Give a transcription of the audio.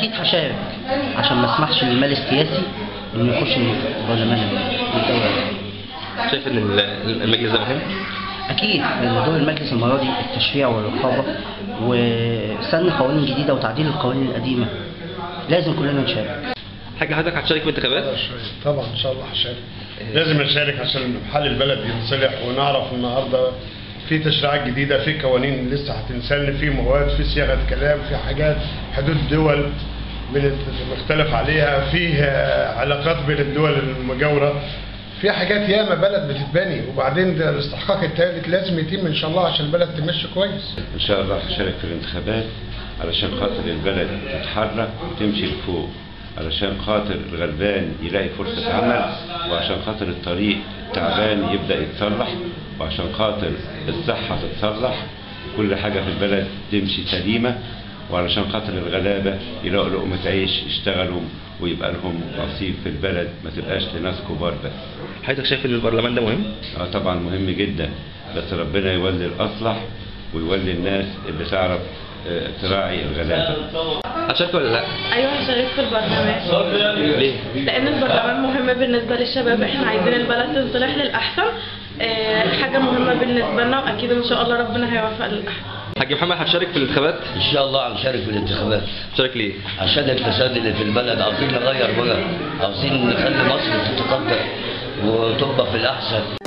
اكيد هشارك عشان ما اسمحش للمال السياسي انه يخش البرلمان الدولة شايف ان ال- المجلس ده مهم اكيد لان دور المجلس المره دي التشريع والرقابه وسن قوانين جديده وتعديل القوانين القديمه لازم كلنا نشارك حاجه حضرتك هتشارك في الانتخابات طبعا ان شاء الله هشارك لازم نشارك عشان حال البلد يتصلح ونعرف النهارده في تشريعات جديده في قوانين لسه هتنسلم في مواد في صياغه كلام في حاجات حدود دول بنت- بنختلف عليها في آه، علاقات بين الدول المجاوره في حاجات ياما بلد بتتبني وبعدين ده الاستحقاق الثالث لازم يتم ان شاء الله عشان البلد تمشي كويس ان شاء الله هشارك في الانتخابات علشان خاطر البلد تتحرك وتمشي لفوق علشان خاطر الغلبان يلاقي فرصة عمل وعشان خاطر الطريق تعبان يبدأ يتصلح وعشان خاطر الصحة تتصلح كل حاجة في البلد تمشي سليمة وعلشان خاطر الغلابة يلاقوا لقمة عيش يشتغلوا ويبقى لهم نصيب في البلد ما تبقاش لناس كبار بس حضرتك شايف ان البرلمان ده مهم اه طبعا مهم جدا بس ربنا يولي الاصلح ويولي الناس اللي تعرف آه، تراعي الغلابه هتشارك ولا لا ايوه هشارك في البرلمان ليه لان البرلمان مهم بالنسبه للشباب احنا عايزين البلد تصلح للاحسن آه، حاجه مهمه بالنسبه لنا واكيد ان شاء الله ربنا هيوفق للاحسن حاج محمد هتشارك في الانتخابات ان شاء الله هنشارك في الانتخابات هتشارك ليه عشان الفساد اللي في البلد عاوزين نغير بقى عاوزين نخلي مصر تتقدم وتبقى في الاحسن